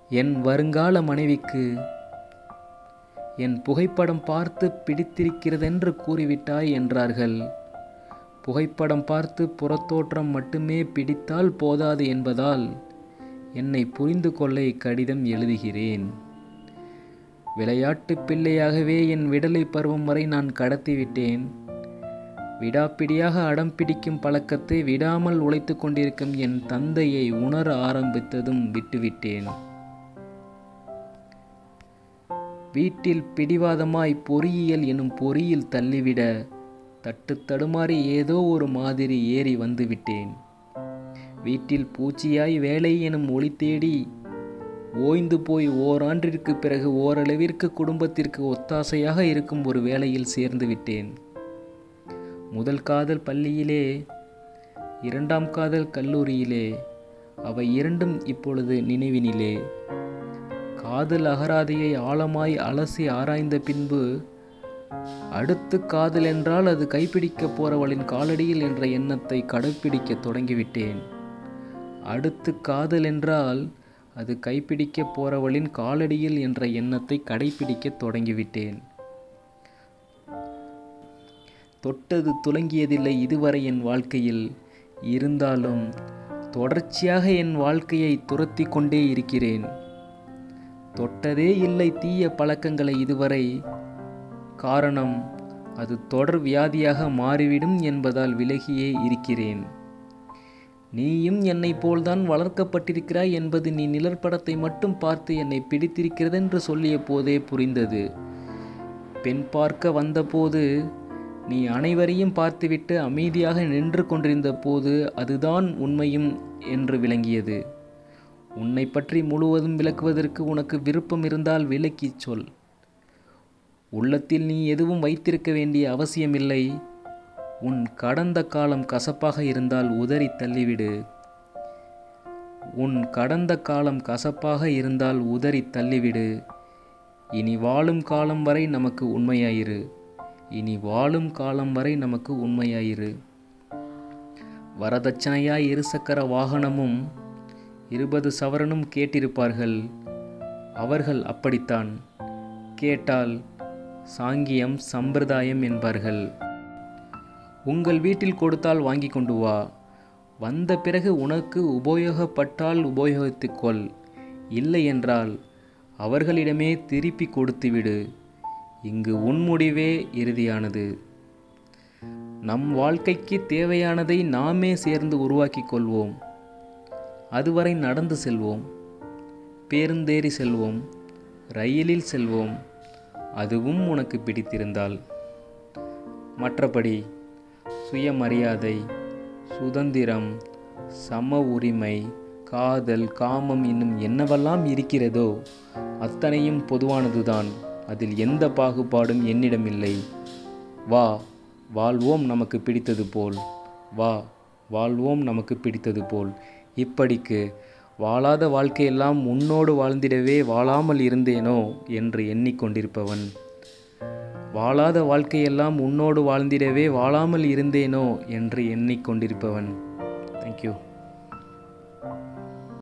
என் வருங்கால மனைவிக்கு என் புகைப்படம் பார்த்து பிடித்திருக்கிறதென்று கூறிவிட்டாய் என்றார்கள் புகைப்படம் பார்த்து புறத்தோற்றம் மட்டுமே பிடித்தால் போதாது என்பதால் என்னை புரிந்து கொள்ள இக்கடிதம் எழுதுகிறேன் விளையாட்டு பிள்ளையாகவே என் விடலை பருவம் வரை நான் கடத்திவிட்டேன் விடாப்பிடியாக அடம் பிடிக்கும் பழக்கத்தை விடாமல் உழைத்து கொண்டிருக்கும் என் தந்தையை உணர ஆரம்பித்ததும் விட்டுவிட்டேன் வீட்டில் பிடிவாதமாய் பொறியியல் எனும் பொறியில் தள்ளிவிட தட்டு தடுமாறி ஏதோ ஒரு மாதிரி ஏறி வந்துவிட்டேன் வீட்டில் பூச்சியாய் வேலை எனும் ஒளி தேடி ஓய்ந்து போய் ஓராண்டிற்கு பிறகு ஓரளவிற்கு குடும்பத்திற்கு ஒத்தாசையாக இருக்கும் ஒரு வேலையில் சேர்ந்து விட்டேன் முதல் காதல் பள்ளியிலே இரண்டாம் காதல் கல்லூரியிலே அவை இரண்டும் இப்பொழுது நினைவினிலே காதல் அகராதியை ஆழமாய் அலசி ஆராய்ந்த பின்பு அடுத்து காதல் என்றால் அது கைப்பிடிக்கப் போறவளின் காலடியில் என்ற எண்ணத்தை கடைப்பிடிக்க தொடங்கிவிட்டேன் அடுத்து காதல் என்றால் அது கைப்பிடிக்கப் போறவளின் காலடியில் என்ற எண்ணத்தை கடைப்பிடிக்க தொடங்கிவிட்டேன் தொட்டது துலங்கியதில்லை இதுவரை என் வாழ்க்கையில் இருந்தாலும் தொடர்ச்சியாக என் வாழ்க்கையை துரத்தி கொண்டே இருக்கிறேன் தொட்டதே இல்லை தீய பழக்கங்களை இதுவரை காரணம் அது தொடர் வியாதியாக மாறிவிடும் என்பதால் விலகியே இருக்கிறேன் நீயும் என்னை போல்தான் வளர்க்கப்பட்டிருக்கிறாய் என்பது நீ நிழற்படத்தை மட்டும் பார்த்து என்னை பிடித்திருக்கிறதென்று சொல்லிய போதே புரிந்தது பெண் பார்க்க வந்தபோது நீ அனைவரையும் பார்த்துவிட்டு அமைதியாக நின்று கொண்டிருந்த போது அதுதான் உண்மையும் என்று விளங்கியது உன்னை பற்றி முழுவதும் விளக்குவதற்கு உனக்கு விருப்பம் இருந்தால் விளக்கிச் சொல் உள்ளத்தில் நீ எதுவும் வைத்திருக்க வேண்டிய அவசியமில்லை உன் கடந்த காலம் கசப்பாக இருந்தால் உதறி தள்ளிவிடு உன் கடந்த காலம் கசப்பாக இருந்தால் உதறி தள்ளிவிடு இனி வாழும் காலம் வரை நமக்கு உண்மையாயிரு இனி வாழும் காலம் வரை நமக்கு உண்மையாயிரு வரதட்சணையாய் இருசக்கர வாகனமும் இருபது சவரனும் கேட்டிருப்பார்கள் அவர்கள் அப்படித்தான் கேட்டால் சாங்கியம் சம்பிரதாயம் என்பார்கள் உங்கள் வீட்டில் கொடுத்தால் வாங்கி கொண்டு வா வந்த பிறகு உனக்கு உபயோகப்பட்டால் உபயோகித்துக்கொள் இல்லை என்றால் அவர்களிடமே திருப்பி கொடுத்துவிடு இங்கு உன் முடிவே இறுதியானது நம் வாழ்க்கைக்கு தேவையானதை நாமே சேர்ந்து உருவாக்கிக் கொள்வோம் அதுவரை நடந்து செல்வோம் பேருந்தேறி செல்வோம் ரயிலில் செல்வோம் அதுவும் உனக்கு பிடித்திருந்தால் மற்றபடி சுயமரியாதை சுதந்திரம் சம உரிமை காதல் காமம் இன்னும் என்னவெல்லாம் இருக்கிறதோ அத்தனையும் பொதுவானதுதான் அதில் எந்த பாகுபாடும் என்னிடமில்லை வா வாழ்வோம் நமக்கு பிடித்தது போல் வா வாழ்வோம் நமக்கு பிடித்தது போல் இப்படிக்கு வாழாத வாழ்க்கையெல்லாம் உன்னோடு வாழ்ந்திடவே வாழாமல் இருந்தேனோ என்று எண்ணிக்கொண்டிருப்பவன் வாழாத வாழ்க்கையெல்லாம் உன்னோடு வாழ்ந்திடவே வாழாமல் இருந்தேனோ என்று எண்ணிக்கொண்டிருப்பவன் தேங்க்யூ